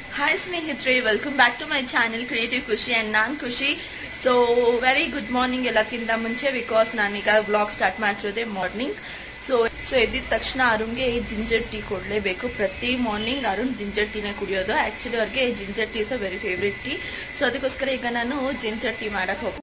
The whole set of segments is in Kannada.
ಹಾಯ್ ಸ್ನೇಹಿತರೆ welcome back to my channel creative Khushi and ನಾನು Khushi so very good morning ಎಲ್ಲಕ್ಕಿಂತ ಮುಂಚೆ ಬಿಕಾಸ್ ನಾನೀಗ ವ್ಲಾಗ್ ಸ್ಟಾರ್ಟ್ ಮಾಡ್ತಿರೋದೆ ಮಾರ್ನಿಂಗ್ ಸೊ ಸೊ ಎದ್ದಿದ ತಕ್ಷಣ ಅರುಣ್ಗೆ ಜಿಂಜರ್ ಟೀ ಕೊಡಲೇಬೇಕು ಪ್ರತಿ ಮಾರ್ನಿಂಗ್ ಅರುಣ್ ಜಿಂಜರ್ ಟೀನೇ ಕುಡಿಯೋದು ಆ್ಯಕ್ಚುಲಿ ಅವ್ರಿಗೆ ginger tea is a very favourite tea so ಅದಕ್ಕೋಸ್ಕರ ಈಗ ನಾನು ಜಿಂಜರ್ ಟೀ ಮಾಡಕ್ಕೆ ಹೋಗ್ತೀನಿ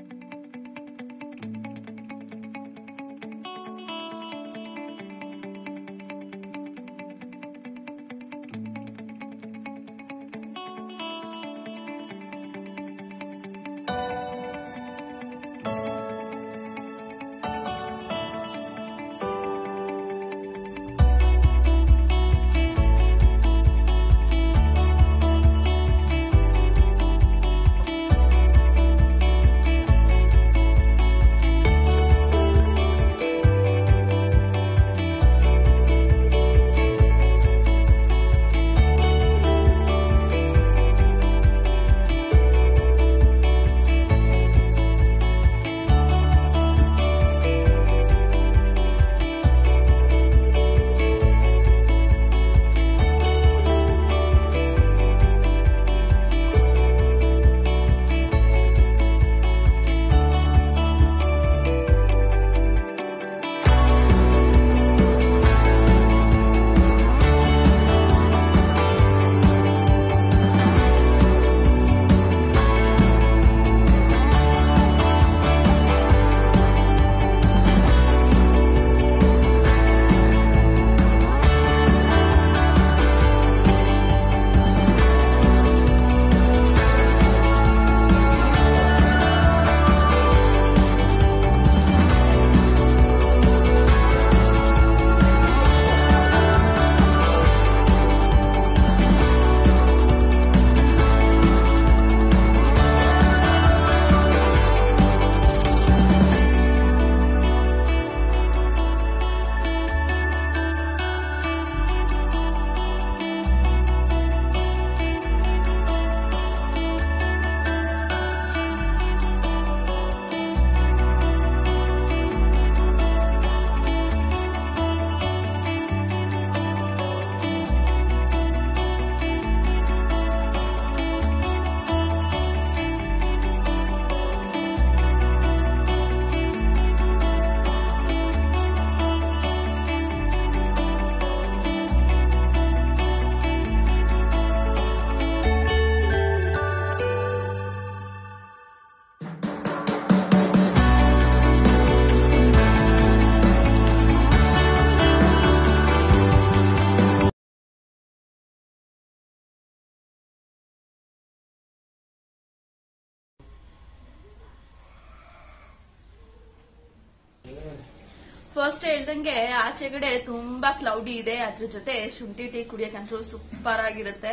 ಫಸ್ಟ್ ಹೇಳ್ದಂಗೆ ಆಚೆಗಡೆ ತುಂಬಾ ಕ್ಲೌಡಿ ಇದೆ ಅದ್ರ ಜೊತೆ ಶುಂಠಿ ಟೀ ಕುಡಿಯಕ್ಕಂತೂ ಸೂಪರ್ ಆಗಿರುತ್ತೆ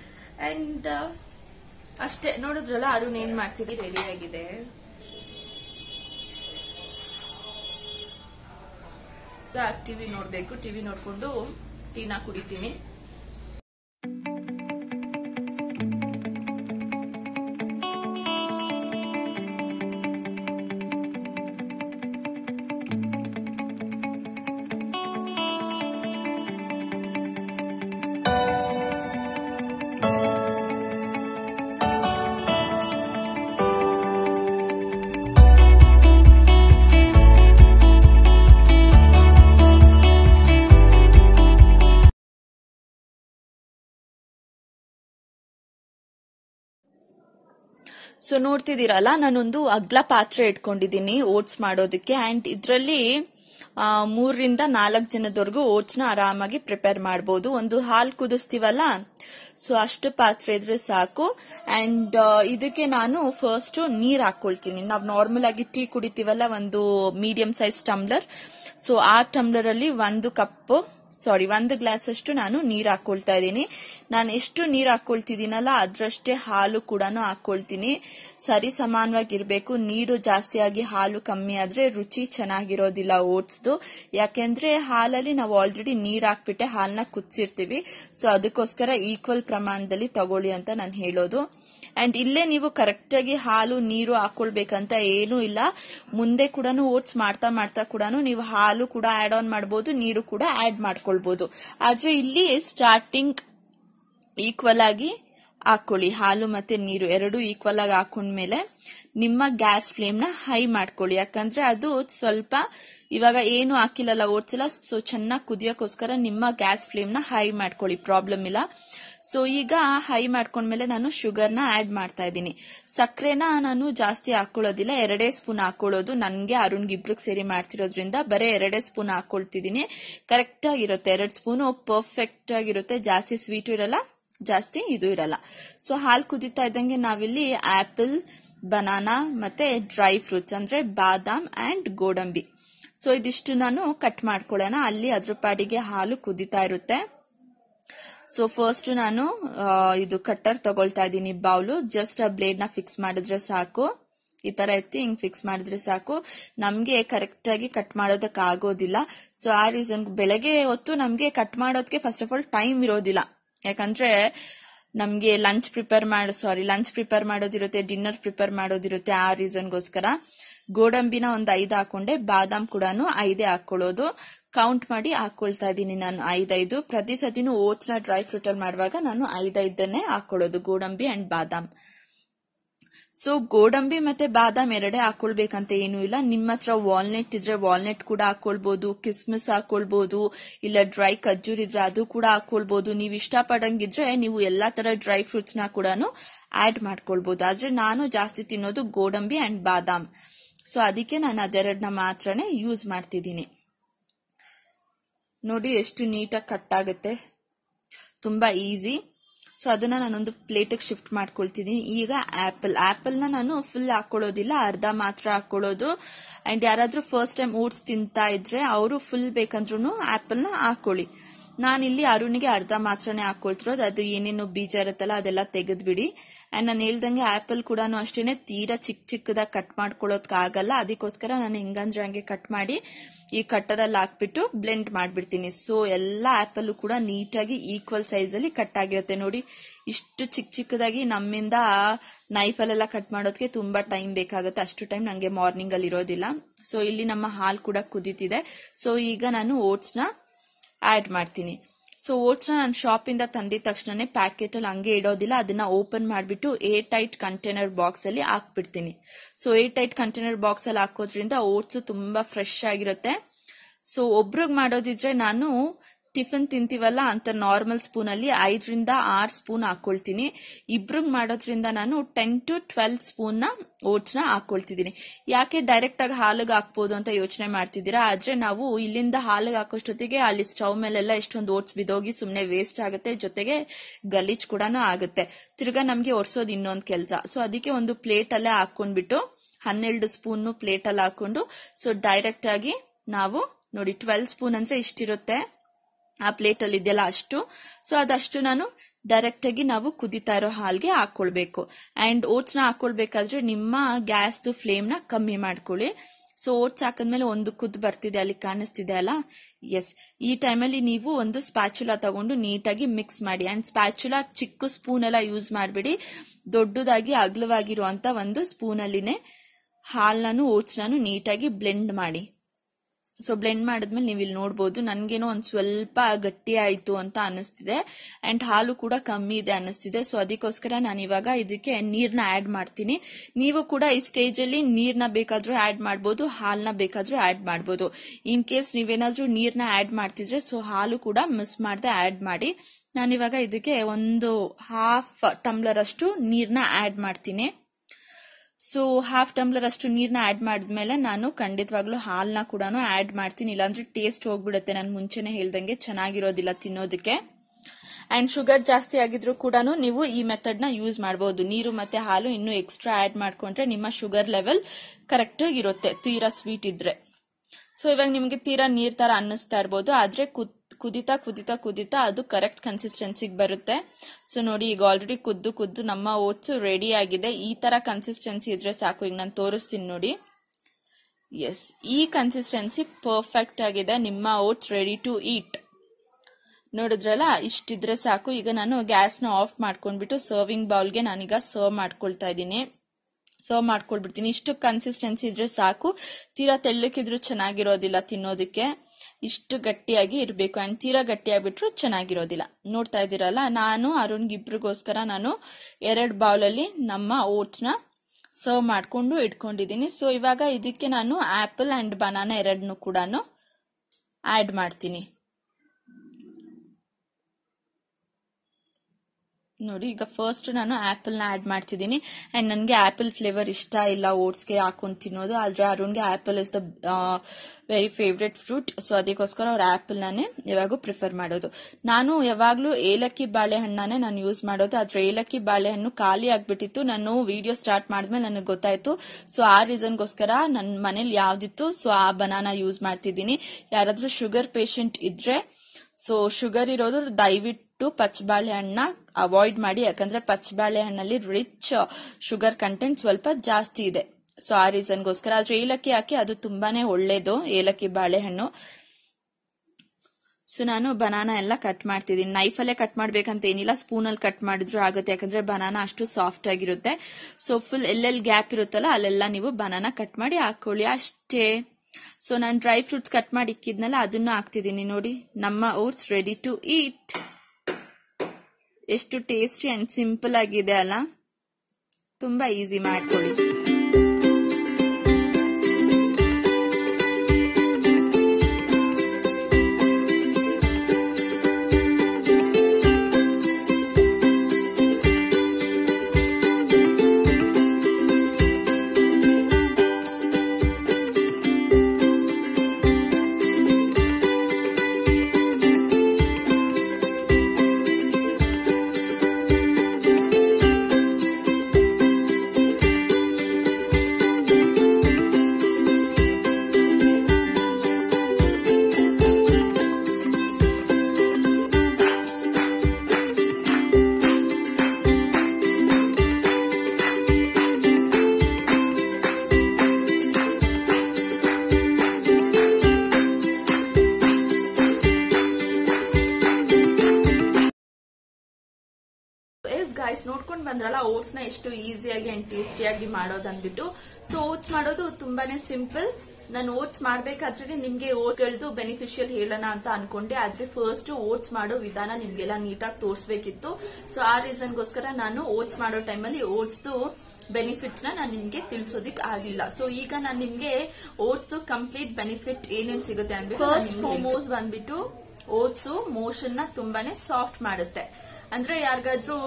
ಅಂಡ್ ಅಷ್ಟೇ ನೋಡಿದ್ರಲ್ಲ ಅರುಣ್ ಏನ್ ಮಾಡ್ತಿದ್ರಿ ರೆಡಿ ಆಗಿದೆ ಟಿವಿ ನೋಡ್ಬೇಕು ಟಿವಿ ನೋಡ್ಕೊಂಡು ಟೀನ ಕುಡಿತೀನಿ ಸೊ ನೋಡ್ತಿದ್ದೀರಲ್ಲ ನಾನೊಂದು ಅಗ್ಲ ಪಾತ್ರೆ ಇಟ್ಕೊಂಡಿದ್ದೀನಿ ಓಟ್ಸ್ ಮಾಡೋದಕ್ಕೆ ಅಂಡ್ ಇದರಲ್ಲಿ ಮೂರರಿಂದ ನಾಲ್ಕು ಜನದವರೆಗೂ ಓಟ್ಸ್ನ ಆರಾಮಾಗಿ ಪ್ರಿಪೇರ್ ಮಾಡಬಹುದು ಒಂದು ಹಾಲು ಕುದಿಸ್ತೀವಲ್ಲ ಸೊ ಅಷ್ಟು ಪಾತ್ರೆ ಇದ್ರೆ ಸಾಕು ಅಂಡ್ ಇದಕ್ಕೆ ನಾನು ಫಸ್ಟ್ ನೀರ್ ಹಾಕೊಳ್ತೀನಿ ನಾವು ನಾರ್ಮಲ್ ಆಗಿ ಟೀ ಕುಡಿತೀವಲ್ಲ ಒಂದು ಮೀಡಿಯಂ ಸೈಜ್ ಟಮ್ಲರ್ ಸೊ ಆ ಟಮ್ಲರ್ ಅಲ್ಲಿ ಒಂದು ಕಪ್ ಸಾರಿ ಒಂದು ಗ್ಲಾಸ್ ಅಷ್ಟು ನಾನು ನೀರ್ ಹಾಕೊಳ್ತಾ ಇದ್ದೀನಿ ನಾನು ಎಷ್ಟು ನೀರ್ ಹಾಕೊಳ್ತಿದ್ದೀನಲ್ಲ ಅದ್ರಷ್ಟೇ ಹಾಲು ಕೂಡ ಹಾಕೊಳ್ತೀನಿ ಸರಿ ಸಮಾನವಾಗಿರ್ಬೇಕು ನೀರು ಜಾಸ್ತಿ ಆಗಿ ಹಾಲು ಕಮ್ಮಿ ಆದ್ರೆ ರುಚಿ ಚೆನ್ನಾಗಿರೋದಿಲ್ಲ ಓಟ್ಸ್ದು ಯಾಕೆಂದ್ರೆ ಹಾಲಲ್ಲಿ ನಾವು ಆಲ್ರೆಡಿ ನೀರ್ ಹಾಕ್ಬಿಟ್ಟೆ ಹಾಲನ್ನ ಕುದಿಸಿರ್ತೀವಿ ಸೊ ಅದಕ್ಕೋಸ್ಕರ ಈಕ್ವಲ್ ಪ್ರಮಾಣದಲ್ಲಿ ತಗೊಳ್ಳಿ ಅಂತ ನಾನು ಹೇಳೋದು ಅಂಡ್ ಇಲ್ಲೇ ನೀವು ಕರೆಕ್ಟ್ ಆಗಿ ಹಾಲು ನೀರು ಹಾಕೊಳ್ಬೇಕಂತ ಏನೂ ಇಲ್ಲ ಮುಂದೆ ಕೂಡ ಓಟ್ಸ್ ಮಾಡ್ತಾ ಮಾಡ್ತಾ ಕೂಡ ನೀವು ಹಾಲು ಕೂಡ ಆಡ್ ಆನ್ ಮಾಡಬಹುದು ನೀರು ಕೂಡ ಆಡ್ ಮಾಡ್ಕೊಳ್ಬಹುದು ಆದ್ರೆ ಇಲ್ಲಿ ಸ್ಟಾರ್ಟಿಂಗ್ ಈಕ್ವಲ್ ಆಗಿ ಹಾಕೊಳ್ಳಿ ಹಾಲು ಮತ್ತೆ ನೀರು ಎರಡು ಈಕ್ವಲ್ ಆಗಿ ಹಾಕೊಂಡ್ಮೇಲೆ ನಿಮ್ಮ ಗ್ಯಾಸ್ ಫ್ಲೇಮ್ ನ ಹೈ ಮಾಡ್ಕೊಳ್ಳಿ ಯಾಕಂದ್ರೆ ಅದು ಸ್ವಲ್ಪ ಇವಾಗ ಏನು ಹಾಕಿಲ್ಲಲ್ಲ ಓಡ್ಸಲ್ಲ ಸೊ ಚೆನ್ನಾಗಿ ಕುದಿಯೋಕ್ಕೋಸ್ಕರ ನಿಮ್ಮ ಗ್ಯಾಸ್ ಫ್ಲೇಮ್ ನ ಹೈ ಮಾಡ್ಕೊಳ್ಳಿ ಪ್ರಾಬ್ಲಮ್ ಇಲ್ಲ ಸೊ ಈಗ ಹೈ ಮಾಡ್ಕೊಂಡ್ಮೇಲೆ ನಾನು ಶುಗರ್ನ ಆಡ್ ಮಾಡ್ತಾ ಇದ್ದೀನಿ ಸಕ್ಕರೆನ ನಾನು ಜಾಸ್ತಿ ಹಾಕೊಳ್ಳೋದಿಲ್ಲ ಎರಡೇ ಸ್ಪೂನ್ ಹಾಕೊಳ್ಳೋದು ನನ್ಗೆ ಅರುಣ್ಗೆ ಇಬ್ರಿಗೆ ಸೇರಿ ಮಾಡ್ತಿರೋದ್ರಿಂದ ಬರೀ ಎರಡೇ ಸ್ಪೂನ್ ಹಾಕೊಳ್ತಿದ್ದೀನಿ ಕರೆಕ್ಟ್ ಆಗಿರುತ್ತೆ ಎರಡು ಸ್ಪೂನು ಪರ್ಫೆಕ್ಟ್ ಆಗಿರುತ್ತೆ ಜಾಸ್ತಿ ಸ್ವೀಟು ಇರಲ್ಲ ಜಾಸ್ತಿ ಇದು ಇರಲ್ಲ ಸೊ ಹಾಲು ಕುದಿತಾ ಇದ್ದಂಗೆ ನಾವಿಲ್ಲಿ ಆಪಲ್ ಬನಾನಾ ಮತ್ತೆ ಡ್ರೈ ಫ್ರೂಟ್ಸ್ ಅಂದ್ರೆ ಬಾದಾಮ್ ಅಂಡ್ ಗೋಡಂಬಿ ಸೊ ಇದಿಷ್ಟು ನಾನು ಕಟ್ ಮಾಡ್ಕೊಳ್ಳೋಣ ಅಲ್ಲಿ ಅದ್ರ ಪಾಡಿಗೆ ಹಾಲು ಕುದಿತಾ ಇರುತ್ತೆ ಸೊ ಫಸ್ಟ್ ನಾನು ಆ, ಇದು ಕಟ್ಟರ್ ತಗೊಳ್ತಾ ಇದ್ದೀನಿ ಬೌಲು ಜಸ್ಟ್ ಆ ಬ್ಲೇಡ್ ನ ಫಿಕ್ಸ್ ಮಾಡಿದ್ರೆ ಸಾಕು ಈ ತರ ಎತ್ತಿ ಹಿಂಗ್ ಫಿಕ್ಸ್ ಮಾಡಿದ್ರೆ ಸಾಕು ನಮ್ಗೆ ಕರೆಕ್ಟ್ ಆಗಿ ಕಟ್ ಮಾಡೋದಕ್ಕೆ ಆಗೋದಿಲ್ಲ ಸೊ ಆ ರೀಸನ್ ಬೆಳಗ್ಗೆ ಹೊತ್ತು ನಮ್ಗೆ ಕಟ್ ಮಾಡೋದಕ್ಕೆ ಫಸ್ಟ್ ಆಫ್ ಆಲ್ ಟೈಮ್ ಇರೋದಿಲ್ಲ ಯಾಕಂದ್ರೆ ನಮ್ಗೆ ಲಂಚ್ ಪ್ರಿಪೇರ್ ಮಾಡ ಸಾರಿ ಲಂಚ್ ಪ್ರಿಪೇರ್ ಮಾಡೋದಿರುತ್ತೆ ಡಿನ್ನರ್ ಪ್ರಿಪೇರ್ ಮಾಡೋದಿರುತ್ತೆ ಆ ರೀಸನ್ಗೋಸ್ಕರ ಗೋಡಂಬಿನ ಒಂದ್ ಐದು ಹಾಕೊಂಡೆ ಬಾದಾಮ್ ಕೂಡ ಐದೇ ಹಾಕೊಳ್ಳೋದು ಕೌಂಟ್ ಮಾಡಿ ಹಾಕೊಳ್ತಾ ಇದ್ದೀನಿ ನಾನು ಐದೈದು ಪ್ರತಿ ಸತಿನೂ ಓಟ್ಸ್ ನ ಡ್ರೈ ಫ್ರೂಟ್ ಅಲ್ಲಿ ಮಾಡುವಾಗ ನಾನು ಐದೈದನ್ನೇ ಹಾಕೊಳ್ಳೋದು ಗೋಡಂಬಿ ಅಂಡ್ ಬಾದಾಮ್ ಸೊ ಗೋಡಂಬಿ ಮತ್ತೆ ಬಾದಾಮ್ ಎರಡೇ ಹಾಕೊಳ್ಬೇಕಂತ ಏನೂ ಇಲ್ಲ ನಿಮ್ಮ ಹತ್ರ ವಾಲ್ನೆಟ್ ಇದ್ರೆ ವಾಲ್ನೆಟ್ ಕೂಡ ಹಾಕೊಳ್ಬಹುದು ಕಿಸ್ಮಿಸ್ ಹಾಕೊಳ್ಬಹುದು ಇಲ್ಲ ಡ್ರೈ ಖರ್ಜೂರ್ ಇದ್ರೆ ಅದು ಕೂಡ ಹಾಕೊಳ್ಬಹುದು ನೀವು ಇಷ್ಟಪಡಂಗಿದ್ರೆ ನೀವು ಎಲ್ಲಾ ತರ ಡ್ರೈ ಫ್ರೂಟ್ಸ್ ನ ಕೂಡ ಆಡ್ ಮಾಡ್ಕೊಳ್ಬಹುದು ಆದ್ರೆ ನಾನು ಜಾಸ್ತಿ ತಿನ್ನೋದು ಗೋಡಂಬಿ ಅಂಡ್ ಬಾದಾಮ್ ಸೊ ಅದಕ್ಕೆ ನಾನು ಅದೆರಡನ್ನ ಮಾತ್ರನೇ ಯೂಸ್ ಮಾಡ್ತಿದ್ದೀನಿ ನೋಡಿ ಎಷ್ಟು ನೀಟಾಗಿ ಕಟ್ ಆಗುತ್ತೆ ತುಂಬಾ ಈಸಿ ಸೊ ಅದನ್ನ ನಾನೊಂದು ಪ್ಲೇಟಿಗೆ ಶಿಫ್ಟ್ ಮಾಡ್ಕೊಳ್ತಿದ್ದೀನಿ ಈಗ ಆಪಲ್ ಆಪಲ್ನ ನಾನು ಫುಲ್ ಹಾಕೊಳ್ಳೋದಿಲ್ಲ ಅರ್ಧ ಮಾತ್ರ ಹಾಕೊಳ್ಳೋದು ಅಂಡ್ ಯಾರಾದ್ರೂ ಫಸ್ಟ್ ಟೈಮ್ ಓಟ್ಸ್ ತಿಂತಾ ಇದ್ರೆ ಅವರು ಫುಲ್ ಬೇಕಂದ್ರೂ ಆಪಲ್ನ ಹಾಕೊಳ್ಳಿ ನಾನಿಲ್ಲಿ ಅರುಣಿಗೆ ಅರ್ಧ ಮಾತ್ರನೇ ಹಾಕೊಳ್ತಿರೋದು ಅದು ಏನೇನು ಬೀಜ ಇರುತ್ತಲ್ಲ ಅದೆಲ್ಲ ತೆಗೆದ್ಬಿಡಿ ಅಂಡ್ ನಾನು ಹೇಳ್ದಂಗೆ ಆಪಲ್ ಕೂಡ ಅಷ್ಟೇನೆ ತೀರಾ ಚಿಕ್ಕ ಚಿಕ್ಕದಾಗಿ ಕಟ್ ಮಾಡ್ಕೊಳ್ಳೋದಕ್ ಆಗಲ್ಲ ಅದಕ್ಕೋಸ್ಕರ ನಾನು ಹೆಂಗಂದ್ರೆ ಹಂಗೆ ಕಟ್ ಮಾಡಿ ಈ ಕಟ್ಟರಲ್ಲಿ ಹಾಕ್ಬಿಟ್ಟು ಬ್ಲೆಂಡ್ ಮಾಡ್ಬಿಡ್ತೀನಿ ಸೊ ಎಲ್ಲ ಆಪಲ್ ಕೂಡ ನೀಟಾಗಿ ಈಕ್ವಲ್ ಸೈಜ್ ಅಲ್ಲಿ ಕಟ್ ಆಗಿರುತ್ತೆ ನೋಡಿ ಇಷ್ಟು ಚಿಕ್ಕ ಚಿಕ್ಕದಾಗಿ ನಮ್ಮಿಂದ ನೈಫಲ್ಲೆಲ್ಲ ಕಟ್ ಮಾಡೋದಕ್ಕೆ ತುಂಬಾ ಟೈಮ್ ಬೇಕಾಗುತ್ತೆ ಅಷ್ಟು ಟೈಮ್ ನಂಗೆ ಮಾರ್ನಿಂಗ್ ಅಲ್ಲಿ ಇರೋದಿಲ್ಲ ಸೊ ಇಲ್ಲಿ ನಮ್ಮ ಹಾಲು ಕೂಡ ಕುದೀತಿದೆ ಸೊ ಈಗ ನಾನು ಓಟ್ಸ್ನ ಆಡ್ ಮಾಡ್ತೀನಿ ಸೊ ಓಟ್ಸ್ನ ನಾನು ಶಾಪಿಂದ ತಂದಿದ ತಕ್ಷಣನೇ ಪ್ಯಾಕೆಟ್ ಅಲ್ಲಿ ಹಂಗೆ ಇಡೋದಿಲ್ಲ ಅದನ್ನ ಓಪನ್ ಮಾಡಿಬಿಟ್ಟು ಏರ್ ಟೈಟ್ ಕಂಟೈನರ್ ಬಾಕ್ಸ್ ಅಲ್ಲಿ ಹಾಕ್ಬಿಡ್ತೀನಿ so air tight container box ಅಲ್ಲಿ ಹಾಕೋದ್ರಿಂದ ಓಟ್ಸ್ ತುಂಬಾ ಫ್ರೆಶ್ ಆಗಿರುತ್ತೆ ಸೊ ಒಬ್ರಿಗೆ ಮಾಡೋದಿದ್ರೆ ನಾನು ಟಿಫಿನ್ ತಿಂತೀವಲ್ಲ ಅಂತ ನಾರ್ಮಲ್ ಸ್ಪೂನ್ ಅಲ್ಲಿ ಐದರಿಂದ ಆರು ಸ್ಪೂನ್ ಹಾಕೊಳ್ತೀನಿ ಇಬ್ರಿಗೆ ಮಾಡೋದ್ರಿಂದ ನಾನು ಟೆನ್ ಟು ಟ್ವೆಲ್ವ್ ಸ್ಪೂನ್ ನ ಓಟ್ಸ್ ನ ಹಾಕೊಳ್ತಿದ್ದೀನಿ ಯಾಕೆ ಡೈರೆಕ್ಟ್ ಆಗಿ ಹಾಲಿಗೆ ಹಾಕ್ಬೋದು ಅಂತ ಯೋಚನೆ ಮಾಡ್ತಿದ್ದೀರಾ ಆದ್ರೆ ನಾವು ಇಲ್ಲಿಂದ ಹಾಲಿಗೆ ಹಾಕೋಷ್ಟೊತ್ತಿಗೆ ಅಲ್ಲಿ ಸ್ಟವ್ ಮೇಲೆಲ್ಲ ಎಷ್ಟೊಂದು ಓಟ್ಸ್ ಬಿದೋಗಿ ಸುಮ್ನೆ ವೇಸ್ಟ್ ಆಗುತ್ತೆ ಜೊತೆಗೆ ಗಲೀಜ್ ಕೂಡ ಆಗುತ್ತೆ ತಿರ್ಗಾ ನಮ್ಗೆ ಒರ್ಸೋದು ಇನ್ನೊಂದು ಕೆಲಸ ಸೊ ಅದಕ್ಕೆ ಒಂದು ಪ್ಲೇಟ್ ಅಲ್ಲೇ ಹಾಕೊಂಡ್ಬಿಟ್ಟು ಹನ್ನೆರಡು ಸ್ಪೂನ್ ಪ್ಲೇಟ್ ಅಲ್ಲಿ ಹಾಕೊಂಡು ಸೊ ಡೈರೆಕ್ಟ್ ಆಗಿ ನಾವು ನೋಡಿ ಟ್ವೆಲ್ವ್ ಸ್ಪೂನ್ ಅಂದ್ರೆ ಇಷ್ಟಿರುತ್ತೆ ಆ ಪ್ಲೇಟ್ ಅಲ್ಲಿ ಇದೆಯಲ್ಲ ಅಷ್ಟು ಸೊ ಅದಷ್ಟು ನಾನು ಡೈರೆಕ್ಟ್ ಆಗಿ ನಾವು ಕುದಿತಾ ಇರೋ ಹಾಲ್ಗೆ ಹಾಕೊಳ್ಬೇಕು ಅಂಡ್ ಓಟ್ಸ್ ನ ಹಾಕೊಳ್ಬೇಕಾದ್ರೆ ನಿಮ್ಮ ಗ್ಯಾಸ್ ಫ್ಲೇಮ್ ನ ಕಮ್ಮಿ ಮಾಡ್ಕೊಳ್ಳಿ ಸೊ ಓಟ್ಸ್ ಹಾಕಿದ್ಮೇಲೆ ಒಂದು ಕುದ್ದು ಬರ್ತಿದೆ ಅಲ್ಲಿ ಕಾಣಿಸ್ತಿದೆ ಅಲ್ಲ ಎಸ್ ಈ ಟೈಮಲ್ಲಿ ನೀವು ಒಂದು ಸ್ಪ್ಯಾಚುಲಾ ತಗೊಂಡು ನೀಟಾಗಿ ಮಿಕ್ಸ್ ಮಾಡಿ ಅಂಡ್ ಸ್ಪ್ಯಾಚುಲಾ ಚಿಕ್ಕ ಸ್ಪೂನ್ ಎಲ್ಲ ಯೂಸ್ ಮಾಡಬೇಡಿ ದೊಡ್ಡದಾಗಿ ಅಗಲವಾಗಿರುವಂತ ಒಂದು ಸ್ಪೂನ್ ಅಲ್ಲಿನೇ ಹಾಲನ್ನು ಓಟ್ಸ್ ನಾನು ನೀಟಾಗಿ ಬ್ಲೆಂಡ್ ಮಾಡಿ ಸೊ ಬ್ಲೆಂಡ್ ಮಾಡಿದ್ಮೇಲೆ ನೀವು ಇಲ್ಲಿ ನೋಡ್ಬೋದು ನನ್ಗೇನೋ ಒಂದ್ ಸ್ವಲ್ಪ ಗಟ್ಟಿ ಆಯ್ತು ಅಂತ ಅನಿಸ್ತಿದೆ ಅಂಡ್ ಹಾಲು ಕೂಡ ಕಮ್ಮಿ ಇದೆ ಅನಿಸ್ತಿದೆ ಸೊ ಅದಕ್ಕೋಸ್ಕರ ನಾನು ಇವಾಗ ಇದಕ್ಕೆ ನೀರ್ನ ಆಡ್ ಮಾಡ್ತೀನಿ ನೀವು ಕೂಡ ಈ ಸ್ಟೇಜ್ ಅಲ್ಲಿ ನೀರ್ನ ಬೇಕಾದ್ರೂ ಆಡ್ ಮಾಡ್ಬೋದು ಹಾಲ್ನ ಬೇಕಾದ್ರೂ ಆಡ್ ಮಾಡ್ಬೋದು ಇನ್ ಕೇಸ್ ನೀವೇನಾದ್ರೂ ನೀರ್ನ ಆಡ್ ಮಾಡ್ತಿದ್ರೆ ಸೊ ಹಾಲು ಕೂಡ ಮಿಸ್ ಮಾಡದೆ ಆಡ್ ಮಾಡಿ ನಾನಿವಾಗ ಇದಕ್ಕೆ ಒಂದು ಹಾಫ್ ಟಮ್ಲರ್ ಅಷ್ಟು ನೀರ್ನ ಆಡ್ ಮಾಡ್ತೀನಿ ಸೊ ಹಾಫ್ ಟಂಬ್ಲರ್ ಅಷ್ಟು ನೀರ್ನ ಆಡ್ ಮಾಡಿದ್ಮೇಲೆ ನಾನು ಖಂಡಿತವಾಗ್ಲೂ ಹಾಲ್ನ ಕೂಡ ಆಡ್ ಮಾಡ್ತೀನಿ ಇಲ್ಲಾಂದ್ರೆ ಟೇಸ್ಟ್ ಹೋಗ್ಬಿಡುತ್ತೆ ನಾನು ಮುಂಚೆನೆ ಹೇಳ್ದಂಗೆ ಚೆನ್ನಾಗಿರೋದಿಲ್ಲ ತಿನ್ನೋದಕ್ಕೆ ಅಂಡ್ ಶುಗರ್ ಜಾಸ್ತಿ ಆಗಿದ್ರು ಕೂಡ ನೀವು ಈ ಮೆಥಡ್ ನ ಯೂಸ್ ಮಾಡಬಹುದು ನೀರು ಮತ್ತೆ ಹಾಲು ಇನ್ನೂ ಎಕ್ಸ್ಟ್ರಾ ಆಡ್ ಮಾಡ್ಕೊಂಡ್ರೆ ನಿಮ್ಮ ಶುಗರ್ ಲೆವೆಲ್ ಕರೆಕ್ಟ್ ಇರುತ್ತೆ ತೀರಾ ಸ್ವೀಟ್ ಇದ್ರೆ ಸೊ ಇವಾಗ ನಿಮ್ಗೆ ತೀರಾ ನೀರ್ ತರ ಅನ್ನಿಸ್ತಾ ಇರ್ಬೋದು ಆದ್ರೆ ಕುದಿತಾ ಕುದಿತಾ ಕುದಿತಾ ಅದು ಕರೆಕ್ಟ್ ಕನ್ಸಿಸ್ಟೆನ್ಸಿಗೆ ಬರುತ್ತೆ ಸೊ ನೋಡಿ ಈಗ ಆಲ್ರೆಡಿ ಕುದ್ದು ಕುದ್ದು ನಮ್ಮ ಓಟ್ಸ್ ರೆಡಿ ಆಗಿದೆ ಈ ತರ ಕನ್ಸಿಸ್ಟೆನ್ಸಿ ಇದ್ರೆ ಸಾಕು ಈಗ ನಾನು ತೋರಿಸ್ತೀನಿ ನೋಡಿ ಎಸ್ ಈ ಕನ್ಸಿಸ್ಟೆನ್ಸಿ ಪರ್ಫೆಕ್ಟ್ ಆಗಿದೆ ನಿಮ್ಮ ಓಟ್ಸ್ ರೆಡಿ ಟು ಈಟ್ ನೋಡಿದ್ರಲ್ಲ ಇಷ್ಟಿದ್ರೆ ಸಾಕು ಈಗ ನಾನು ಗ್ಯಾಸ್ನ ಆಫ್ ಮಾಡ್ಕೊಂಡ್ಬಿಟ್ಟು ಸರ್ವಿಂಗ್ ಬೌಲ್ಗೆ ನಾನೀಗ ಸರ್ವ್ ಮಾಡ್ಕೊಳ್ತಾ ಇದ್ದೀನಿ ಸರ್ವ್ ಮಾಡ್ಕೊಳ್ಬಿಡ್ತೀನಿ ಇಷ್ಟು ಕನ್ಸಿಸ್ಟೆನ್ಸಿ ಇದ್ರೆ ಸಾಕು ತೀರಾ ತೆಳ್ಳಕ್ಕಿದ್ರು ಚೆನ್ನಾಗಿರೋದಿಲ್ಲ ತಿನ್ನೋದಕ್ಕೆ ಇಷ್ಟು ಗಟ್ಟಿಯಾಗಿ ಇರಬೇಕು ಅಂಡ್ ತೀರಾ ಗಟ್ಟಿಯಾಗ್ಬಿಟ್ರು ಚೆನ್ನಾಗಿರೋದಿಲ್ಲ ನೋಡ್ತಾ ಇದ್ದೀರಲ್ಲ ನಾನು ಅರುಣ್ಗೆ ಇಬ್ರಿಗೋಸ್ಕರ ನಾನು ಎರಡು ಬೌಲಲ್ಲಿ ನಮ್ಮ ಓಟ್ಸ್ನ ಸರ್ವ್ ಮಾಡಿಕೊಂಡು ಇಟ್ಕೊಂಡಿದ್ದೀನಿ ಸೊ ಇವಾಗ ಇದಕ್ಕೆ ನಾನು ಆ್ಯಪಲ್ ಆ್ಯಂಡ್ ಬನಾನಾ ಎರಡನ್ನೂ ಕೂಡ ಆ್ಯಡ್ ಮಾಡ್ತೀನಿ ನೋಡಿ ಈಗ ಫಸ್ಟ್ ನಾನು ಆ್ಯಪಲ್ನ ಆ್ಯಡ್ ಮಾಡ್ತಿದ್ದೀನಿ ಆ್ಯಂಡ್ ನನಗೆ ಆ್ಯಪಲ್ ಫ್ಲೇವರ್ ಇಷ್ಟ ಇಲ್ಲ ಓಟ್ಸ್ಗೆ ಹಾಕೊಂಡು ತಿನ್ನೋದು ಆದರೆ ಅರುಣ್ಗೆ apple is the very favourite fruit so ಅದಕ್ಕೋಸ್ಕರ ಅವ್ರು ಆ್ಯಪಲ್ನೇ ಯಾವಾಗೂ ಪ್ರಿಫರ್ ಮಾಡೋದು ನಾನು ಯಾವಾಗಲೂ ಏಲಕ್ಕಿ ಬಾಳೆಹಣ್ಣನೇ ನಾನು ಯೂಸ್ ಮಾಡೋದು ಆದರೆ ಏಲಕ್ಕಿ ಬಾಳೆಹಣ್ಣು ಖಾಲಿ ಆಗಿಬಿಟ್ಟಿತ್ತು ನಾನು ವಿಡಿಯೋ ಸ್ಟಾರ್ಟ್ ಮಾಡಿದ್ಮೇಲೆ ನನಗೆ ಗೊತ್ತಾಯಿತು ಸೊ ಆ ರೀಸನ್ಗೋಸ್ಕರ ನನ್ನ ಮನೇಲಿ ಯಾವ್ದಿತ್ತು ಸೊ ಆ ಬನಾನ ಯೂಸ್ ಮಾಡ್ತಿದ್ದೀನಿ ಯಾರಾದರೂ ಶುಗರ್ ಪೇಷಂಟ್ ಇದ್ರೆ ಸೊ ಶುಗರ್ ಇರೋದು ದಯವಿಟ್ಟು ಪಚ್ಚಬಾಳೆಹಣ್ಣ ಅವಾಯ್ಡ್ ಮಾಡಿ ಯಾಕಂದ್ರೆ ಪಚ್ಚಬಾಳೆಹಣ್ಣಲ್ಲಿ ರಿಚ್ ಶುಗರ್ ಕಂಟೆಂಟ್ ಸ್ವಲ್ಪ ಜಾಸ್ತಿ ಇದೆ ಸೊ ಆ ರೀಸನ್ಗೋಸ್ಕರ ಆದ್ರೆ ಏಲಕ್ಕಿ ಹಾಕಿ ಅದು ತುಂಬಾನೇ ಒಳ್ಳೇದು ಏಲಕ್ಕಿ ಬಾಳೆಹಣ್ಣು ಸೊ ನಾನು ಬನಾನಾ ಎಲ್ಲ ಕಟ್ ಮಾಡ್ತಿದ್ದೀನಿ ನೈಫಲ್ಲೇ ಕಟ್ ಮಾಡ್ಬೇಕಂತ ಏನಿಲ್ಲ ಸ್ಪೂನಲ್ಲಿ ಕಟ್ ಮಾಡಿದ್ರು ಆಗುತ್ತೆ ಯಾಕಂದ್ರೆ ಬನಾನಾ ಅಷ್ಟು ಸಾಫ್ಟ್ ಆಗಿರುತ್ತೆ ಸೊ ಫುಲ್ ಎಲ್ಲೆಲ್ಲಿ ಗ್ಯಾಪ್ ಇರುತ್ತಲ್ಲ ಅಲ್ಲೆಲ್ಲ ನೀವು ಬನಾನಾ ಕಟ್ ಮಾಡಿ ಹಾಕೊಳ್ಳಿ ಅಷ್ಟೇ ಸೊ ನಾನು ಡ್ರೈ ಫ್ರೂಟ್ಸ್ ಕಟ್ ಮಾಡಿ ಇಕ್ಕಿದ್ನಲ್ಲ ಅದನ್ನು ಹಾಕ್ತಿದ್ದೀನಿ ನೋಡಿ ನಮ್ಮ ಓಟ್ಸ್ ರೆಡಿ ಟು ಈಟ್ ಎಷ್ಟು ಟೇಸ್ಟಿ ಅಂಡ್ ಸಿಂಪಲ್ ಆಗಿದೆ ಅಲ್ಲ ತುಂಬಾ ಈಸಿ ಮಾಡ್ಕೊಳ್ಳಿ ಎಸ್ ಗಾಯ್ಸ್ ನೋಡ್ಕೊಂಡು ಬಂದ್ರಲ್ಲ ಓಟ್ಸ್ ನ ಎಷ್ಟು ಈಸಿಯಾಗಿ ಅಂಡ್ ಟೇಸ್ಟಿಯಾಗಿ ಮಾಡೋದು ಅಂದ್ಬಿಟ್ಟು ಸೊ ಓಟ್ಸ್ ಮಾಡೋದು ತುಂಬಾನೇ ಸಿಂಪಲ್ ನಾನು ಓಟ್ಸ್ ಮಾಡ್ಬೇಕಾದ್ರೆ ನಿಮ್ಗೆ ಓಟ್ಗಳದ್ದು ಬೆನಿಫಿಷಿಯಲ್ ಹೇಳೋಣ ಅಂತ ಅನ್ಕೊಂಡೆ ಆದ್ರೆ ಫಸ್ಟ್ ಓಟ್ಸ್ ಮಾಡೋ ವಿಧಾನ ನಿಮ್ಗೆಲ್ಲ ನೀಟಾಗಿ ತೋರಿಸ್ಬೇಕಿತ್ತು ಸೊ ಆ ರೀಸನ್ಗೋಸ್ಕರ ನಾನು ಓಟ್ಸ್ ಮಾಡೋ ಟೈಮಲ್ಲಿ ಓಟ್ಸ್ದು ಬೆನಿಫಿಟ್ಸ್ ನ ನಾನು ನಿಮ್ಗೆ ತಿಳಿಸೋದಿಕ್ ಆಗಿಲ್ಲ ಸೊ ಈಗ ನಾನು ನಿಮ್ಗೆ ಓಟ್ಸ್ ಕಂಪ್ಲೀಟ್ ಬೆನಿಫಿಟ್ ಏನೇನ್ ಸಿಗುತ್ತೆ ಅಂದ್ರೆ ಫಸ್ಟ್ ಫೋಮೋಸ್ ಬಂದ್ಬಿಟ್ಟು ಓಟ್ಸ್ ಮೋಷನ್ ನ ತುಂಬಾನೇ ಸಾಫ್ಟ್ ಮಾಡುತ್ತೆ ಅಂದ್ರೆ ಯಾರಿಗಾದ್ರೂ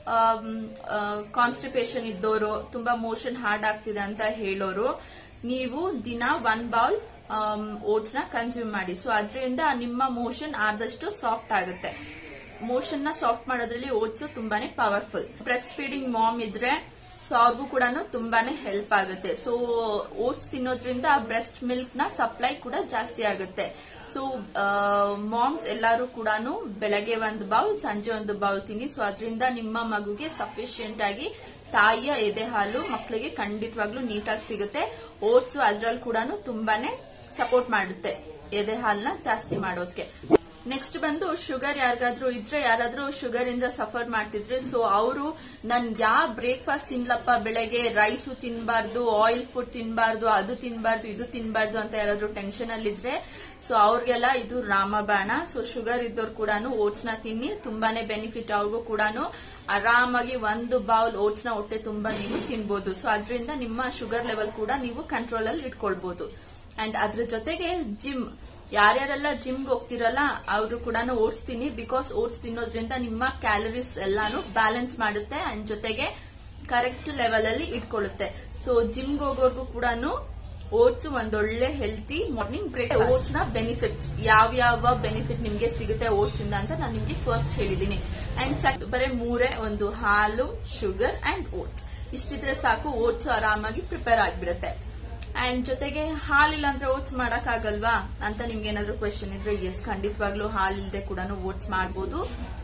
ಕಾನ್ಸ್ಟಿಪೇಷನ್ ಇದ್ದೋರು ತುಂಬಾ ಮೋಷನ್ ಹಾರ್ಡ್ ಆಗ್ತಿದೆ ಅಂತ ಹೇಳೋರು ನೀವು ದಿನ ಒನ್ ಬೌಲ್ ಓಟ್ಸ್ ನ ಕನ್ಸ್ಯೂಮ್ ಮಾಡಿ ಸೊ ಅದರಿಂದ ನಿಮ್ಮ ಮೋಷನ್ ಆದಷ್ಟು ಸಾಫ್ಟ್ ಆಗುತ್ತೆ ಮೋಷನ್ ನ ಸಾಫ್ಟ್ ಮಾಡೋದ್ರಲ್ಲಿ ಓಟ್ಸ್ ತುಂಬಾನೇ ಪವರ್ಫುಲ್ ಬ್ರೆಸ್ಟ್ ಫೀಡಿಂಗ್ ಮಾಮ್ ಇದ್ರೆ ಸೊ ಅವ್ರಿಗೂ ಕೂಡ ತುಂಬಾನೇ ಹೆಲ್ಪ್ ಆಗುತ್ತೆ ಸೊ ಓಟ್ಸ್ ತಿನ್ನೋದ್ರಿಂದ ಬ್ರೆಸ್ಟ್ ಮಿಲ್ಕ್ ನ ಸಪ್ಲೈ ಕೂಡ ಜಾಸ್ತಿ ಆಗುತ್ತೆ ಸೊ ಮಾಮ್ಸ್ ಎಲ್ಲರೂ ಕೂಡ ಬೆಳಗ್ಗೆ ಒಂದು ಬೌಲ್ ಸಂಜೆ ಒಂದು ಬೌಲ್ ತಿನ್ನಿ ಸೊ ಅದರಿಂದ ನಿಮ್ಮ ಮಗುಗೆ ಸಫಿಶಿಯಂಟ್ ಆಗಿ ತಾಯಿಯ ಎದೆ ಹಾಲು ಮಕ್ಕಳಿಗೆ ಖಂಡಿತವಾಗ್ಲೂ ನೀಟಾಗಿ ಸಿಗುತ್ತೆ ಓಟ್ಸ್ ಅದ್ರಲ್ಲಿ ಕೂಡ ತುಂಬಾನೇ ಸಪೋರ್ಟ್ ಮಾಡುತ್ತೆ ಎದೆ ಹಾಲನ್ನ ಜಾಸ್ತಿ ಮಾಡೋದಕ್ಕೆ ನೆಕ್ಸ್ಟ್ ಬಂದು ಶುಗರ್ ಯಾರಿಗಾದ್ರೂ ಇದ್ರೆ ಯಾರಾದ್ರೂ ಶುಗರ್ ಇಂದ ಸಫರ್ ಮಾಡ್ತಿದ್ರೆ ಸೊ ಅವರು ನನ್ ಯಾವ ಬ್ರೇಕ್ಫಾಸ್ಟ್ ತಿನ್ಲಪ್ಪ ಬೆಳಗ್ಗೆ ರೈಸು ತಿನ್ಬಾರ್ದು ಆಯಿಲ್ ಫುಡ್ ತಿನ್ಬಾರ್ದು ಅದು ತಿನ್ಬಾರ್ದು ಇದು ತಿನ್ಬಾರ್ದು ಅಂತ ಯಾರಾದ್ರೂ ಟೆನ್ಷನ್ ಅಲ್ಲಿ ಇದ್ರೆ ಸೊ ಅವ್ರಿಗೆಲ್ಲ ಇದು ರಾಮಬಾಣ ಸೊ ಶುಗರ್ ಇದ್ದವ್ರು ಕೂಡ ಓಟ್ಸ್ ನ ತಿನ್ನಿ ತುಂಬಾನೇ ಬೆನಿಫಿಟ್ ಅವ್ರಿಗೂ ಕೂಡ ಆರಾಮಾಗಿ ಒಂದು ಬೌಲ್ ಓಟ್ಸ್ ನ ಹೊಟ್ಟೆ ತುಂಬಾ ನೀವು ತಿನ್ಬೋದು ಸೊ ಅದರಿಂದ ನಿಮ್ಮ ಶುಗರ್ ಲೆವೆಲ್ ಕೂಡ ನೀವು ಕಂಟ್ರೋಲ್ ಅಲ್ಲಿ ಇಟ್ಕೊಳ್ಬಹುದು ಅಂಡ್ ಅದ್ರ ಜೊತೆಗೆ ಜಿಮ್ ಯಾರ್ಯಾರೆಲ್ಲ ಜಿಮ್ಗೆ ಹೋಗ್ತಿರಲ್ಲ ಅವರು ಕೂಡ ಓಟ್ಸ್ ತಿನ್ನಿ ಬಿಕಾಸ್ ಓಟ್ಸ್ ತಿನ್ನೋದ್ರಿಂದ ನಿಮ್ಮ ಕ್ಯಾಲರೀಸ್ ಎಲ್ಲಾನು ಬ್ಯಾಲೆನ್ಸ್ ಮಾಡುತ್ತೆ ಅಂಡ್ ಜೊತೆಗೆ ಕರೆಕ್ಟ್ ಲೆವೆಲ್ ಅಲ್ಲಿ ಇಟ್ಕೊಳ್ಳುತ್ತೆ ಸೊ ಜಿಮ್ಗೆ ಹೋಗೋರ್ಗೂ ಕೂಡ ಓಟ್ಸ್ ಒಂದೊಳ್ಳೆ ಹೆಲ್ತಿ ಮಾರ್ನಿಂಗ್ ಬ್ರೇಕ್ ಓಟ್ಸ್ ನ ಬೆನಿಫಿಟ್ಸ್ ಯಾವ ಯಾವ ಬೆನಿಫಿಟ್ ನಿಮ್ಗೆ ಸಿಗುತ್ತೆ ಓಟ್ಸ್ ಇಂದ ಅಂತ ನಾನು ನಿಮ್ಗೆ ಫಸ್ಟ್ ಹೇಳಿದೀನಿ ಅಂಡ್ ಬರೀ ಮೂರೇ ಒಂದು ಹಾಲು ಶುಗರ್ ಅಂಡ್ ಓಟ್ಸ್ ಇಷ್ಟಿದ್ರೆ ಸಾಕು ಓಟ್ಸ್ ಆರಾಮಾಗಿ ಪ್ರಿಪೇರ್ ಆಗ್ಬಿಡುತ್ತೆ ಅಂಡ್ ಜೊತೆಗೆ ಹಾಲಿಲ್ಲ ಅಂದ್ರೆ ಓಟ್ಸ್ ಮಾಡಕ್ ಆಗಲ್ವಾ ಅಂತ ನಿಮ್ಗೆ ಏನಾದ್ರು ಕ್ವೆಶನ್ ಇದ್ರೆ ಎಸ್ ಖಂಡಿತವಾಗ್ಲೂ ಹಾಲಿಲ್ಲದೆ ಕೂಡ ಓಟ್ಸ್ ಮಾಡ್ಬೋದು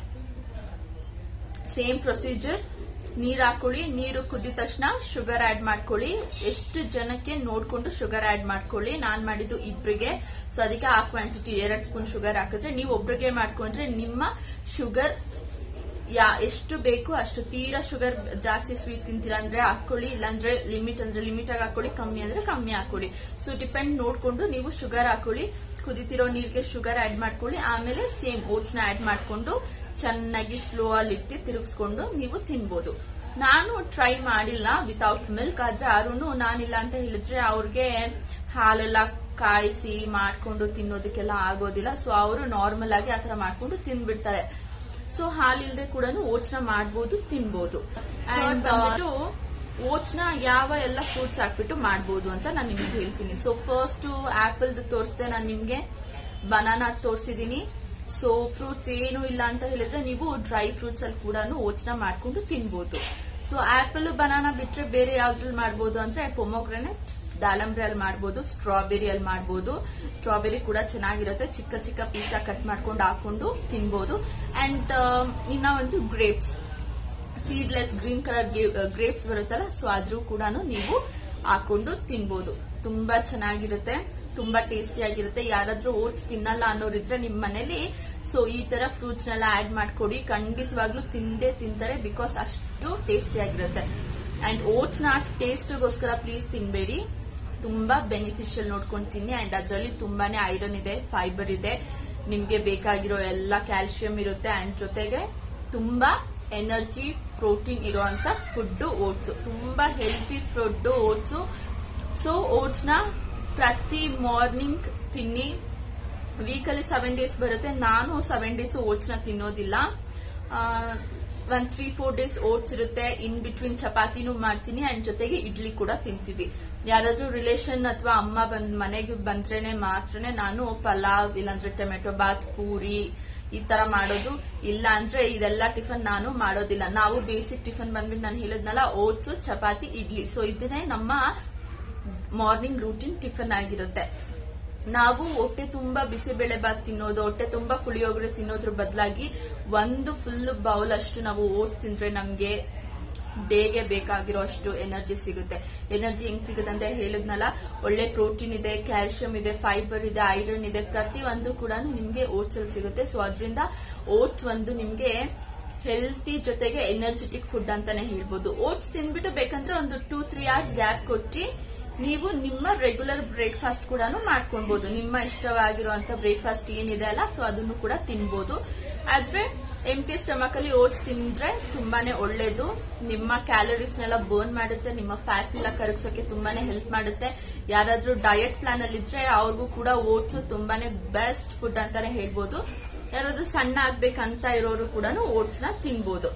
ಸೇಮ್ ಪ್ರೊಸೀಜರ್ ನೀರ್ ಹಾಕೊಳ್ಳಿ ನೀರು ಕುದಿದ ತಕ್ಷಣ ಶುಗರ್ ಆಡ್ ಮಾಡ್ಕೊಳ್ಳಿ ಎಷ್ಟು ಜನಕ್ಕೆ ನೋಡ್ಕೊಂಡು ಶುಗರ್ ಆಡ್ ಮಾಡ್ಕೊಳ್ಳಿ ನಾನ್ ಮಾಡಿದ್ದು ಇಬ್ರಿಗೆ ಸೊ ಅದಕ್ಕೆ ಆ ಕ್ವಾಂಟಿಟಿ ಎರಡ್ ಸ್ಪೂನ್ ಶುಗರ್ ಹಾಕಿದ್ರೆ ನೀವು ಒಬ್ರಿಗೆ ಮಾಡ್ಕೊಂಡ್ರೆ ನಿಮ್ಮ ಶುಗರ್ ಯಾ ಎಷ್ಟು ಬೇಕು ಅಷ್ಟು ತೀರಾ ಶುಗರ್ ಜಾಸ್ತಿ ಸ್ವೀಟ್ ತಿಂತೀರಾ ಅಂದ್ರೆ ಹಾಕೊಳ್ಳಿ ಇಲ್ಲಾಂದ್ರೆ ಲಿಮಿಟ್ ಅಂದ್ರೆ ಲಿಮಿಟ್ ಆಗಿ ಹಾಕೊಳ್ಳಿ ಕಮ್ಮಿ ಅಂದ್ರೆ ಕಮ್ಮಿ ಹಾಕೊಳ್ಳಿ ಸೊ ಡಿಪೆಂಡ್ ನೋಡ್ಕೊಂಡು ನೀವು ಶುಗರ್ ಹಾಕೊಳ್ಳಿ ಕುದಿತಿರೋ ನೀರಿಗೆ ಶುಗರ್ ಆಡ್ ಮಾಡ್ಕೊಳ್ಳಿ ಆಮೇಲೆ ಸೇಮ್ ಓಟ್ಸ್ ನ ಆಡ್ ಮಾಡ್ಕೊಂಡು ಚೆನ್ನಾಗಿ ಸ್ಲೋ ಅಲ್ಲಿ ಇಟ್ಟು ತಿರುಗಿಸ್ಕೊಂಡು ನೀವು ತಿನ್ಬೋದು ನಾನು ಟ್ರೈ ಮಾಡಿಲ್ಲ ವಿತೌಟ್ ಮಿಲ್ಕ್ ಆದ್ರೆ ಯಾರು ನಾನಿಲ್ಲ ಅಂತ ಹೇಳಿದ್ರೆ ಅವ್ರಿಗೆ ಹಾಲೆಲ್ಲ ಕಾಯಿಸಿ ಮಾಡ್ಕೊಂಡು ತಿನ್ನೋದಕ್ಕೆಲ್ಲ ಆಗೋದಿಲ್ಲ ಸೊ ಅವರು ನಾರ್ಮಲ್ ಆಗಿ ಆತರ ಮಾಡ್ಕೊಂಡು ತಿನ್ಬಿಡ್ತಾರೆ ಸೊ ಹಾಲಿಲ್ದೆ ಕೂಡ ಓಟ್ಸ್ ನ ಮಾಡ್ಬೋದು ತಿನ್ಬೋದು ಅಂಡ್ ಓಟ್ಸ್ ನ ಯಾವ ಎಲ್ಲ ಫ್ರೂಟ್ಸ್ ಹಾಕ್ಬಿಟ್ಟು ಮಾಡ್ಬೋದು ಅಂತ ನಾನು ನಿಮ್ಗೆ ಹೇಳ್ತೀನಿ ಸೊ ಫಸ್ಟ್ ಆಪಲ್ ತೋರಿಸ್ದೆ ನಾನು ನಿಮ್ಗೆ ಬನಾನಾ ತೋರಿಸಿದೀನಿ ಸೊ ಫ್ರೂಟ್ಸ್ ಏನು ಇಲ್ಲ ಅಂತ ಹೇಳಿದ್ರೆ ನೀವು ಡ್ರೈ ಫ್ರೂಟ್ಸ್ ಅಲ್ಲಿ ಕೂಡ ಓಟ್ಸ್ ನ ಮಾಡ್ಕೊಂಡು ತಿನ್ಬೋದು ಸೊ ಆಪಲ್ ಬನಾನಾ ಬಿಟ್ರೆ ಬೇರೆ ಯಾವ್ದ್ರಲ್ಲಿ ಮಾಡ್ಬೋದು ಅಂದ್ರೆ ಪೊಮೊಗ್ರೆನೆಟ್ ದಾಳಂಬ್ರಿ ಅಲ್ಲಿ ಮಾಡ್ಬೋದು ಸ್ಟ್ರಾಬೆರಿ ಅಲ್ಲಿ ಮಾಡ್ಬೋದು ಸ್ಟ್ರಾಬೆರಿ ಕೂಡ ಚೆನ್ನಾಗಿರುತ್ತೆ ಚಿಕ್ಕ ಚಿಕ್ಕ ಪೀಸ ಕಟ್ ಮಾಡ್ಕೊಂಡು ಹಾಕೊಂಡು ತಿನ್ಬೋದು ಅಂಡ್ ಇನ್ನ ಒಂದು grapes seedless green colour grapes ಬರುತ್ತಲ್ಲ ಸೊ ಆದ್ರೂ ಕೂಡ ನೀವು ಹಾಕೊಂಡು ತಿನ್ಬೋದು ತುಂಬಾ ಚೆನ್ನಾಗಿರುತ್ತೆ ತುಂಬಾ ಟೇಸ್ಟಿ ಆಗಿರುತ್ತೆ ಯಾರಾದ್ರೂ ಓಟ್ಸ್ ತಿನ್ನಲ್ಲ ಅನ್ನೋರಿದ್ರೆ ನಿಮ್ ಮನೇಲಿ ಸೊ ಈ ತರ ಫ್ರೂಟ್ಸ್ ನೆಲ್ಲ ಆಡ್ ಮಾಡ್ಕೊಡಿ ಖಂಡಿತವಾಗ್ಲೂ ತಿಂದೇ ತಿಂತಾರೆ ಬಿಕಾಸ್ ಅಷ್ಟು ಟೇಸ್ಟಿ ಆಗಿರುತ್ತೆ ಅಂಡ್ ಓಟ್ಸ್ ನ ಟೇಸ್ಟ್ಗೋಸ್ಕರ ಪ್ಲೀಸ್ ತಿನ್ಬೇಡಿ ತುಂಬಾ ಬೆನಿಫಿಷಿಯಲ್ ನೋಡ್ಕೊಂಡು ತಿನ್ನಿ ಅಂಡ್ ಅದರಲ್ಲಿ ತುಂಬಾನೇ ಐರನ್ ಇದೆ ಫೈಬರ್ ಇದೆ ನಿಮ್ಗೆ ಬೇಕಾಗಿರೋ ಎಲ್ಲ ಕ್ಯಾಲ್ಸಿಯಂ ಇರುತ್ತೆ ಅಂಡ್ ಜೊತೆಗೆ ತುಂಬಾ ಎನರ್ಜಿ ಪ್ರೋಟೀನ್ ಇರುವಂತ ಫುಡ್ ಓಟ್ಸ್ ತುಂಬಾ healthy food oats so oats ನ ಪ್ರತಿ ಮಾರ್ನಿಂಗ್ ತಿನ್ನಿ ವೀಕಲ್ಲಿ ಸೆವೆನ್ ಡೇಸ್ ಬರುತ್ತೆ ನಾನು ಸೆವೆನ್ ಡೇಸ್ ಓಟ್ಸ್ ನ ತಿನ್ನೋದಿಲ್ಲ ಒಂದ್ ತ್ರೀ ಫೋರ್ ಡೇಸ್ ಓಟ್ಸ್ ಇರುತ್ತೆ ಇನ್ ಬಿಟ್ವೀನ್ ಚಪಾತಿನೂ ಮಾಡ್ತೀನಿ ಅಂಡ್ ಜೊತೆಗೆ ಇಡ್ಲಿ ಕೂಡ ತಿಂತೀವಿ ಯಾರಾದ್ರೂ ರಿಲೇಷನ್ ಅಥವಾ ಅಮ್ಮ ಬಂದ್ ಮನೆಗೆ ಬಂದ್ರೇನೆ ಮಾತ್ರನೇ ನಾನು ಪಲಾವ್ ಇಲ್ಲಾಂದ್ರೆ ಟೊಮೆಟೊ ಬಾತ್ ಪೂರಿ ಈ ತರ ಮಾಡೋದು ಇಲ್ಲ ಅಂದ್ರೆ ಇದೆಲ್ಲ ಟಿಫನ್ ನಾನು ಮಾಡೋದಿಲ್ಲ ನಾವು ಬೇಸಿಕ್ ಟಿಫನ್ ಬಂದ್ಬಿಟ್ಟು ನಾನು ಹೇಳಿದ್ನಲ್ಲ ಓಟ್ಸ್ ಚಪಾತಿ ಇಡ್ಲಿ ಸೊ ಇದನ್ನೇ ನಮ್ಮ ಮಾರ್ನಿಂಗ್ ರೂಟೀನ್ ಟಿಫನ್ ಆಗಿರುತ್ತೆ ನಾವು ಹೊಟ್ಟೆ ತುಂಬಾ ಬಿಸಿಬೇಳೆ ಬಾತ್ ತಿನ್ನೋದು ಹೊಟ್ಟೆ ತುಂಬಾ ಪುಳಿಯೋಗರೆ ತಿನ್ನೋದ್ರ ಬದಲಾಗಿ ಒಂದು ಫುಲ್ ಬೌಲ್ ಅಷ್ಟು ನಾವು ಓಟ್ಸ್ ತಿಂದ್ರೆ ನಮ್ಗೆ ಡೇಗೆ ಬೇಕಾಗಿರೋ ಅಷ್ಟು ಎನರ್ಜಿ ಸಿಗುತ್ತೆ ಎನರ್ಜಿ ಹೆಂಗ್ ಸಿಗುತ್ತೆ ಅಂತ ಹೇಳಿದ್ನಲ್ಲ ಒಳ್ಳೆ ಪ್ರೋಟೀನ್ ಇದೆ ಕ್ಯಾಲ್ಸಿಯಂ ಇದೆ ಫೈಬರ್ ಇದೆ ಐರನ್ ಇದೆ ಪ್ರತಿ ಒಂದು ಕೂಡ ನಿಮ್ಗೆ ಓಟ್ಸ್ ಅಲ್ಲಿ ಸಿಗುತ್ತೆ ಸೊ ಅದರಿಂದ ಓಟ್ಸ್ ಒಂದು ನಿಮ್ಗೆ ಹೆಲ್ತಿ ಜೊತೆಗೆ ಎನರ್ಜೆಟಿಕ್ ಫುಡ್ ಅಂತಾನೆ ಹೇಳ್ಬೋದು ಓಟ್ಸ್ ತಿನ್ಬಿಟ್ಟು ಬೇಕಂದ್ರೆ ಒಂದು ಟೂ ತ್ರೀ ಅವರ್ಸ್ ಗ್ಯಾಪ್ ಕೊಟ್ಟು ನೀವು ನಿಮ್ಮ ರೆಗ್ಯುಲರ್ ಬ್ರೇಕ್ಫಾಸ್ಟ್ ಕೂಡ ಮಾಡ್ಕೊಳ್ಬಹುದು ನಿಮ್ಮ ಇಷ್ಟವಾಗಿರುವಂತ ಬ್ರೇಕ್ಫಾಸ್ಟ್ ಏನಿದೆ ಅಲ್ಲ ಸೊ ಅದನ್ನು ಕೂಡ ತಿನ್ಬೋದು ಆದ್ರೆ ಎಂಟಿ ಸ್ಟಮಕ್ ಅಲ್ಲಿ ಓಟ್ಸ್ ತಿಂದ್ರೆ ತುಂಬಾನೇ ಒಳ್ಳೇದು ನಿಮ್ಮ ಕ್ಯಾಲರೀಸ್ ನೆಲ್ಲ ಬರ್ನ್ ಮಾಡುತ್ತೆ ನಿಮ್ಮ ಫ್ಯಾಟ್ ನೆಲ್ಲ ಕರಗಿಸೋಕೆ ತುಂಬಾನೇ ಹೆಲ್ಪ್ ಮಾಡುತ್ತೆ ಯಾರಾದ್ರೂ ಡಯಟ್ ಪ್ಲಾನ್ ಅಲ್ಲಿ ಇದ್ರೆ ಅವ್ರಿಗೂ ಕೂಡ ಓಟ್ಸ್ ತುಂಬಾನೇ ಬೆಸ್ಟ್ ಫುಡ್ ಅಂತಾನೆ ಹೇಳ್ಬೋದು ಯಾರಾದ್ರೂ ಸಣ್ಣ ಆಗ್ಬೇಕಂತ ಇರೋರು ಕೂಡ ಓಟ್ಸ್ ನ ತಿನ್ಬೋದು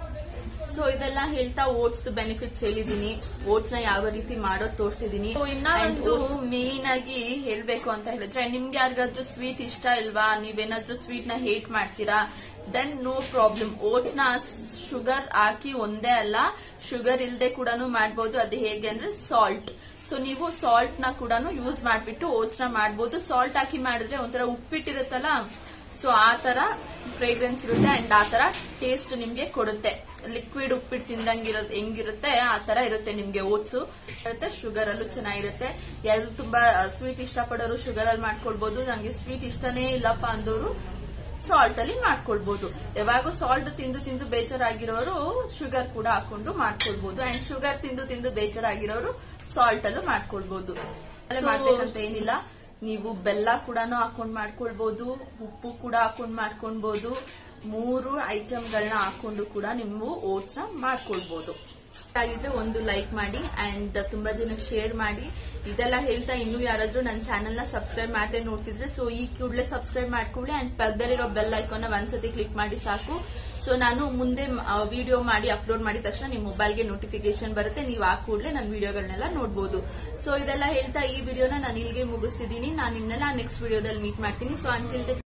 ಸೊ ಇದೆಲ್ಲ ಹೇಳ್ತಾ ಓಟ್ಸ್ ಬೆನಿಫಿಟ್ಸ್ ಹೇಳಿದೀನಿ ಓಟ್ಸ್ ನ ಯಾವ ರೀತಿ ಮಾಡೋದ್ ತೋರಿಸಿದೀನಿ ಇನ್ನ ಒಂದು ಮೇನ್ ಆಗಿ ಹೇಳ್ಬೇಕು ಅಂತ ಹೇಳಿದ್ರೆ ನಿಮ್ಗೆ ಯಾರಿಗಾದ್ರೂ ಸ್ವೀಟ್ ಇಷ್ಟ ಇಲ್ವಾ ನೀವೇನಾದ್ರೂ ಸ್ವೀಟ್ ನ ಹೇಟ್ ಮಾಡ್ತೀರಾ ದೆನ್ ನೋ ಪ್ರಾಬ್ಲಮ್ ಓಟ್ಸ್ ನ ಶುಗರ್ ಹಾಕಿ ಒಂದೇ ಅಲ್ಲ ಶುಗರ್ ಇಲ್ದೆ ಕೂಡ ಮಾಡ್ಬೋದು ಅದು ಹೇಗೆ ಅಂದ್ರೆ ಸಾಲ್ಟ್ ಸೊ ನೀವು ಸಾಲ್ಟ್ ನ ಕೂಡ ಯೂಸ್ ಮಾಡ್ಬಿಟ್ಟು ಓಟ್ಸ್ ನ ಮಾಡ್ಬೋದು ಸಾಲ್ಟ್ ಹಾಕಿ ಮಾಡಿದ್ರೆ ಒಂಥರ ಉಪ್ಪಿಟ್ಟಿರುತ್ತಲ್ಲ ಸೊ ಆ ತರ ಫ್ರೇಗ್ರೆನ್ಸ್ ಇರುತ್ತೆ ಅಂಡ್ ಆ ತರ ಟೇಸ್ಟ್ ನಿಮ್ಗೆ ಕೊಡುತ್ತೆ ಲಿಕ್ವಿಡ್ ಉಪ್ಪಿಟ್ಟು ತಿಂದಂಗಿರೋ ಹೆಂಗಿರುತ್ತೆ ಆ ತರ ಇರುತ್ತೆ ನಿಮ್ಗೆ ಓಟ್ಸು ಇರುತ್ತೆ ಶುಗರ್ ಅಲ್ಲೂ ಚೆನ್ನಾಗಿರುತ್ತೆ ಯಾರು ತುಂಬಾ ಸ್ವೀಟ್ ಇಷ್ಟಪಡೋರು ಶುಗರ್ ಅಲ್ಲಿ ಮಾಡ್ಕೊಳ್ಬಹುದು ನಂಗೆ ಸ್ವೀಟ್ ಇಷ್ಟನೇ ಇಲ್ಲಪ್ಪ ಅಂದವರು ಸಾಲ್ಟ್ ಅಲ್ಲಿ ಮಾಡ್ಕೊಳ್ಬಹುದು ಯಾವಾಗೂ ಸಾಲ್ಟ್ ತಿಂದು ತಿಂದು ಬೇಜಾರಾಗಿರೋರು ಶುಗರ್ ಕೂಡ ಹಾಕೊಂಡು ಮಾಡ್ಕೊಳ್ಬಹುದು ಅಂಡ್ ಶುಗರ್ ತಿಂದು ತಿಂದು ಬೇಜಾರಾಗಿರೋರು ಸಾಲ್ಟ್ ಅಲ್ಲೂ ಮಾಡ್ಕೊಳ್ಬಹುದು ಮಾಡ್ಬೇಕಂತ ಏನಿಲ್ಲ ನೀವು ಬೆಲ್ಲ ಕೂಡ ಹಾಕೊಂಡ್ ಮಾಡ್ಕೊಳ್ಬಹುದು ಉಪ್ಪು ಕೂಡ ಹಾಕೊಂಡ್ ಮಾಡ್ಕೊಳ್ಬಹುದು ಮೂರು ಐಟಮ್ಗಳನ್ನ ಹಾಕೊಂಡು ಕೂಡ ನೀವು ಓಟ್ಸ್ ನ ಮಾಡ್ಕೊಳ್ಬಹುದು ಆಗಿದ್ರೆ ಒಂದು ಲೈಕ್ ಮಾಡಿ ಅಂಡ್ ತುಂಬಾ ಜನಕ್ಕೆ ಶೇರ್ ಮಾಡಿ ಇದೆಲ್ಲ ಹೇಳ್ತಾ ಇನ್ನೂ ಯಾರಾದ್ರೂ ನನ್ನ ಚಾನೆಲ್ ನ ಸಬ್ಸ್ಕ್ರೈಬ್ ಮಾಡದೆ ನೋಡ್ತಿದ್ರೆ ಸೊ ಈ ಕೂಡಲೇ ಸಬ್ಸ್ಕ್ರೈಬ್ ಮಾಡ್ಕೊಳ್ಳಿ ಅಂಡ್ ಪಕ್ಕದಲ್ಲಿರೋ ಬೆಲ್ ಐಕಾನ್ ಒಂದ್ಸತಿ ಕ್ಲಿಕ್ ಮಾಡಿ ಸಾಕು ಸೊ ನಾನು ಮುಂದೆ ವಿಡಿಯೋ ಮಾಡಿ ಅಪ್ಲೋಡ್ ಮಾಡಿದ ತಕ್ಷಣ ನಿಮ್ ಮೊಬೈಲ್ಗೆ ನೋಟಿಫಿಕೇಶನ್ ಬರುತ್ತೆ ನೀವು ಆ ಕೂಡಲೇ ನನ್ನ ವಿಡಿಯೋಗಳನ್ನೆಲ್ಲ ನೋಡಬಹುದು ಸೊ ಇದೆಲ್ಲ ಹೇಳ್ತಾ ಈ ವಿಡಿಯೋನ ನಾನು ಇಲ್ಲಿಗೆ ಮುಗಿಸ್ತಿದ್ದೀನಿ ನಾನು ನಿಮ್ನೆಲ್ಲ ನೆಕ್ಸ್ಟ್ ವಿಡಿಯೋದಲ್ಲಿ ಮೀಟ್ ಮಾಡ್ತೀನಿ ಸೊ ಅಂಟಿಲ್